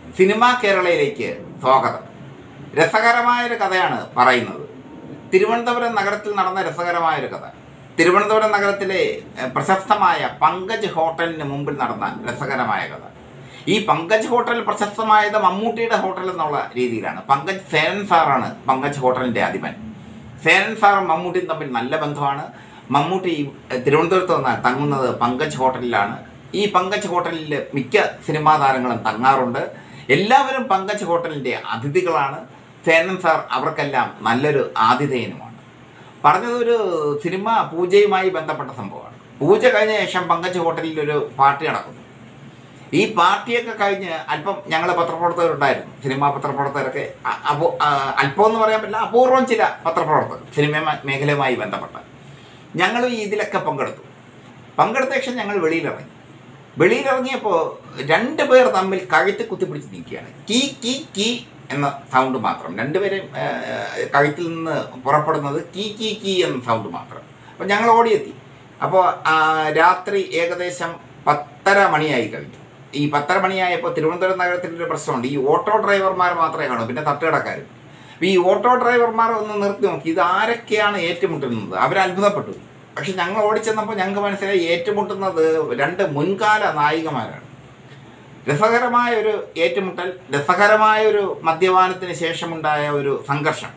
Cinema കേരളയിലേക്ക് സ്വാഗതം രസകരമായൊരു കഥയാണ് പറയുന്നത് തിരുവനന്തപുരം നഗരത്തിൽ നടന്ന രസകരമായൊരു കഥ തിരുവനന്തപുരം നഗരത്തിലെ എഹ്, പ്രശസ്തമായ പങ്കജ് ഹോട്ടലിന് മുമ്പിൽ നടന്ന രസകരമായ കഥ ഈ പങ്കജ് ഹോട്ടൽ പ്രശസ്തമായത് മമ്മൂട്ടിയുടെ ഹോട്ടൽ എന്നുള്ള രീതിയിലാണ് പങ്കജ് സേനൻ സാറാണ് പങ്കജ് ഹോട്ടലിൻ്റെ അധിപൻ സേനൻ സാറും മമ്മൂട്ടിയും തമ്മിൽ നല്ല ബന്ധമാണ് മമ്മൂട്ടി എഹ്, തിരുവനന്തപുരത്ത് വന്നാൽ തങ്ങുന്നത് പങ്കജ് ഹോട്ടലിലാണ് ഈ പങ്കജ് ഹോട്ടലിൽ മിക്ക സിനിമാ താരങ്ങളും തങ്ങാറുണ്ട് എല്ലാവരും പങ്കജ് ഹോട്ടലിൻ്റെ അതിഥികളാണ് സേനൻ സാർ അവർക്കെല്ലാം നല്ലൊരു ആതിഥേയനുമാണ് പറഞ്ഞതൊരു സിനിമ പൂജയുമായി ബന്ധപ്പെട്ട സംഭവമാണ് പൂജ കഴിഞ്ഞ ശേഷം പങ്കജ് ഹോട്ടലിൽ ഒരു പാർട്ടി നടക്കുന്നു ഈ പാർട്ടിയൊക്കെ കഴിഞ്ഞ് അല്പം ഞങ്ങൾ പത്രപ്രവർത്തകരുണ്ടായിരുന്നു സിനിമാ പത്രപ്രവർത്തകരൊക്കെ അ- അപൂ ആ, അല്പം എന്ന് പറയാൻ പറ്റില്ല അപൂർവം ചില പത്രപ്രവർത്തകർ സിനിമ മ- മേഖലയുമായി ബന്ധപ്പെട്ട ഞങ്ങൾ ഈ ഇതിലൊക്കെ പങ്കെടുത്തു പങ്കെടുത്ത ശേഷം ഞങ്ങൾ വെളിയിലിറങ്ങി വെളിയിലിറങ്ങിയപ്പോൾ രണ്ട് പേർ തമ്മിൽ കഴുത്ത് കുത്തിപ്പിടിച്ച് നിൽക്കുകയാണ് കീ കീ കീ എന്ന സൗണ്ട് മാത്രം രണ്ടുപേരും ആ, കഴുത്തിൽ നിന്ന് പുറപ്പെടുന്നത് കീ കീ കീ എന്ന സൗണ്ട് മാത്രം അപ്പോൾ ഞങ്ങൾ ഓടിയെത്തി അപ്പോൾ രാത്രി ഏകദേശം പത്തര മണിയായി കഴിഞ്ഞു ഈ പത്തര മണിയായപ്പോൾ തിരുവനന്തപുരം നഗരത്തിൽ ഒരു പ്രശ്നമുണ്ട് ഈ ഓട്ടോ ഡ്രൈവർമാർ മാത്രമേ കാണൂ പിന്നെ തട്ടുകടക്കാരും അപ്പോൾ ഈ ഓട്ടോ ഡ്രൈവർമാർ ഒന്ന് നിർത്തി നോക്കി ഇത് ആരൊക്കെയാണ് ഏറ്റുമുട്ടുന്നത് അവർ അത്ഭുതപ്പെട്ടു പക്ഷെ ഞങ്ങൾ ഓടിച്ചെന്നപ്പോൾ ഞങ്ങൾക്ക് മനസ്സിലായി ഏറ്റുമുട്ടുന്നത് രണ്ട് മുൻകാല നായികമാരാണ് രസകരമായ ഒരു ഏറ്റുമുട്ടൽ രസകരമായ ഒരു മദ്യപാനത്തിന് ശേഷമുണ്ടായ ഒരു സംഘർഷം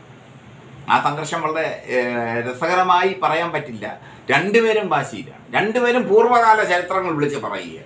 ആ സംഘർഷം വളരെ ഏഹ്, രസകരമായി പറയാൻ പറ്റില്ല രണ്ടുപേരും വാശിയിലാണ് രണ്ടുപേരും പൂർവ്വകാല ചരിത്രങ്ങൾ വിളിച്ച് പറയുക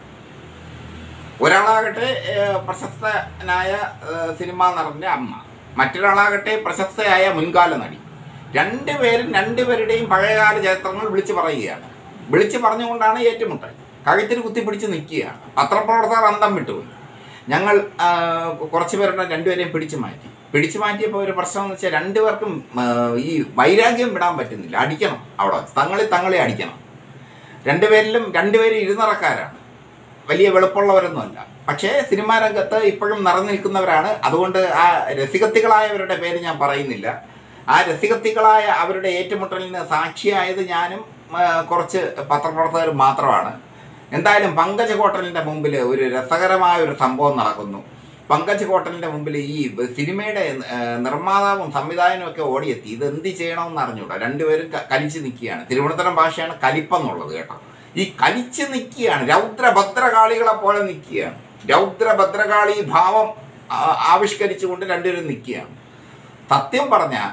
ഒരാളാകട്ടെ ഏഹ്, പ്രശസ്തനായ ഏഹ്, സിനിമാ നടൻ്റെ അമ്മ മറ്റൊരാളാകട്ടെ പ്രശസ്തയായ മുൻകാല നടി രണ്ടുപേരും രണ്ടുപേരുടെയും പഴയകാല ചരിത്രങ്ങൾ വിളിച്ച് പറയുകയാണ് വിളിച്ച് പറഞ്ഞുകൊണ്ടാണ് ഏറ്റുമുട്ടൽ കഴുത്തിന് കുത്തിപ്പിടിച്ച് നിൽക്കുകയാണ് പത്രപ്രവർത്തകർ അന്തം വിട്ടുപോയി ഞങ്ങൾ ആ, കുറച്ച് പേരുടെ രണ്ടുപേരെയും പിടിച്ചു മാറ്റി പിടിച്ചു മാറ്റിയപ്പോൾ ഒരു പ്രശ്നം എന്ന് വെച്ചാൽ രണ്ടുപേർക്കും ആ, ഈ വൈരാഗ്യം വിടാൻ പറ്റുന്നില്ല അടിക്കണം അവിടെ വെച്ച്. തങ്ങളി തങ്ങളെ അടിക്കണം രണ്ടുപേരിലും രണ്ടുപേരും ഇരുനിറക്കാരാണ് വലിയ വെളുപ്പുള്ളവരൊന്നുമല്ല പക്ഷേ സിനിമാ രംഗത്ത് ഇപ്പോഴും നിറഞ്ഞു നിൽക്കുന്നവരാണ് അതുകൊണ്ട് ആ രസികത്തികളായവരുടെ പേര് ഞാൻ പറയുന്നില്ല ആ രസികത്തികളായ അവരുടെ ഏറ്റുമുട്ടലിന് സാക്ഷിയായത് ഞാനും ആ, കുറച്ച് പത്രപ്രവർത്തകരും മാത്രമാണ് എന്തായാലും പങ്കജ് ഹോട്ടലിൻ്റെ മുമ്പിൽ ഒരു രസകരമായ ഒരു സംഭവം നടക്കുന്നു പങ്കജ് ഹോട്ടലിൻ്റെ മുമ്പിൽ ഈ സിനിമയുടെ ആ, നിർമ്മാതാവും സംവിധായകനും ഒക്കെ ഓടിയെത്തി ഇത് എന്ത് ചെയ്യണമെന്ന് അറിഞ്ഞൂടാ രണ്ടുപേരും ക- കലിച്ച് നിൽക്കുകയാണ് തിരുവനന്തപുരം ഭാഷയാണ് കലിപ്പെന്നുള്ളത് കേട്ടോ ഈ കലിച്ച് നിൽക്കുകയാണ് രൗദ്രഭദ്രകാളികളെ പോലെ നിൽക്കുകയാണ് രൗദ്രഭദ്രകാളി ഭാവം ആ- ആവിഷ്കരിച്ചുകൊണ്ട് രണ്ടുപേരും നിൽക്കുകയാണ് സത്യം പറഞ്ഞാൽ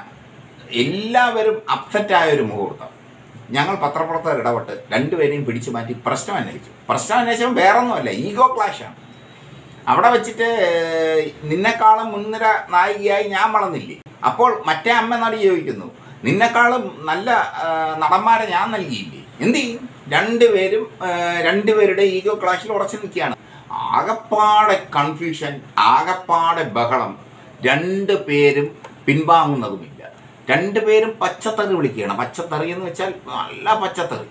എല്ലാവരും അപ്സെറ്റായ ഒരു മുഹൂർത്തം ഞങ്ങൾ പത്രപ്രവർത്തകർ ഇടപെട്ട് രണ്ടുപേരെയും പിടിച്ചു മാറ്റി പ്രശ്നം അന്വേഷിച്ചു പ്രശ്നം അന്വേഷിച്ചപ്പോൾ വേറൊന്നുമല്ല ഈഗോ ക്ലാഷാണ് അവിടെ വെച്ചിട്ട് ഏഹ്, നിന്നെക്കാളും മുൻനിര നായികയായി ഞാൻ വളർന്നില്ലേ അപ്പോൾ മറ്റേ അമ്മ നടി ചോദിക്കുന്നു നിന്നെക്കാളും നല്ല ആ, നടന്മാരെ ഞാൻ നൽകിയില്ലേ എന്ത് ചെയ്യും രണ്ടുപേരും ആ, രണ്ടുപേരുടെ ഈഗോ ക്ലാഷിൽ ഉറച്ചു നിൽക്കുകയാണ് ആകപ്പാടെ കൺഫ്യൂഷൻ ആകപ്പാടെ ബഹളം രണ്ട് പേരും പിൻവാങ്ങുന്നതുമില്ല രണ്ടുപേരും പച്ചത്തറി വിളിക്കുകയാണ് പച്ചത്തറി എന്ന് വെച്ചാൽ നല്ല പച്ചത്തറി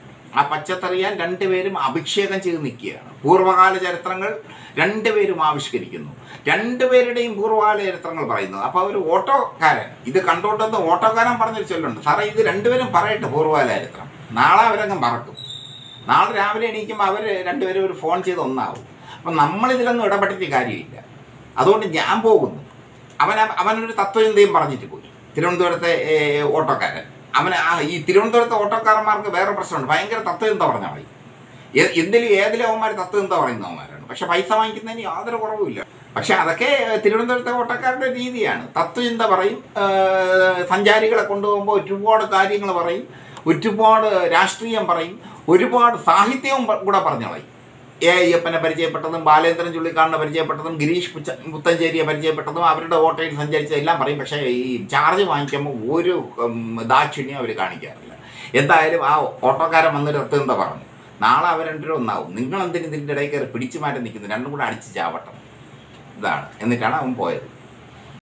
ആ പച്ചത്തറിയാൻ രണ്ടുപേരും അഭിഷേകം ചെയ്ത് നിൽക്കുകയാണ് പൂർവ്വകാല ചരിത്രങ്ങൾ രണ്ടുപേരും ആവിഷ്കരിക്കുന്നു രണ്ടുപേരുടെയും പൂർവ്വകാല ചരിത്രങ്ങൾ പറയുന്നു അപ്പോൾ ഒരു ഓട്ടോക്കാരൻ ഇത് കണ്ടുകൊണ്ടെന്ന് ഓട്ടോക്കാരൻ പറഞ്ഞൊരു ചൊല്ലുണ്ട് സാറേ ഇത് രണ്ടുപേരും പറയട്ടെ പൂർവ്വകാല ചരിത്രം നാളെ അവരങ്ങ് മറക്കും നാളെ രാവിലെ എണീക്കുമ്പോൾ അവർ രണ്ടുപേരും ഒരു ഫോൺ ചെയ്ത് ഒന്നാവും അപ്പം നമ്മളിതിലൊന്നും ഇടപെട്ടിട്ട് കാര്യമില്ല അതുകൊണ്ട് ഞാൻ പോകുന്നു അവൻ അവനൊരു തത്വചിന്തയും പറഞ്ഞിട്ട് പോയി തിരുവനന്തപുരത്തെ ഏ, ഓട്ടോക്കാരൻ അവന് ആ ഈ തിരുവനന്തപുരത്തെ ഓട്ടോക്കാരന്മാർക്ക് വേറെ പ്രശ്നമുണ്ട് ഭയങ്കര തത്വചിന്ത പറഞ്ഞാൽ മതി എ- എന്തിലും ഏതിലും അവന്മാർ തത്വചിന്ത പറയുന്നവന്മാരാണ് പക്ഷെ പൈസ വാങ്ങിക്കുന്നതിന് യാതൊരു കുറവുമില്ല പക്ഷെ അതൊക്കെ തിരുവനന്തപുരത്തെ ഓട്ടോക്കാരുടെ രീതിയാണ് തത്വചിന്ത പറയും ഏ, സഞ്ചാരികളെ കൊണ്ടുപോകുമ്പോൾ ഒരുപാട് കാര്യങ്ങൾ പറയും ഒരുപാട് രാഷ്ട്രീയം പറയും ഒരുപാട് സാഹിത്യവും പ- കൂടെ പറഞ്ഞു കളയും എ അയ്യപ്പനെ പരിചയപ്പെട്ടതും ബാലേന്ദ്രൻ ചുള്ളിക്കാടിനെ പരിചയപ്പെട്ടതും ഗിരീഷ് പുച്ച പുത്തഞ്ചേരിയെ പരിചയപ്പെട്ടതും അവരുടെ ഓട്ടോയിൽ സഞ്ചരിച്ചത് എല്ലാം പറയും പക്ഷേ ഈ ചാർജ് വാങ്ങിക്കുമ്പോൾ ഒരു ഉം, ദാക്ഷിണ്യം അവർ കാണിക്കാറില്ല എന്തായാലും ആ ഓട്ടോക്കാരൻ വന്നൊരു ഒത്തെന്താ പറഞ്ഞു നാളെ അവർ രണ്ടുപേരും ഒന്നാവും നിങ്ങൾ എന്തിന് ഇതിൻ്റെ ഇടയിൽ കയറി പിടിച്ചു മാറ്റി നിൽക്കുന്നു രണ്ടും കൂടെ അടിച്ച് ചാവട്ടം ഇതാണ് എന്നിട്ടാണ് അവൻ പോയത്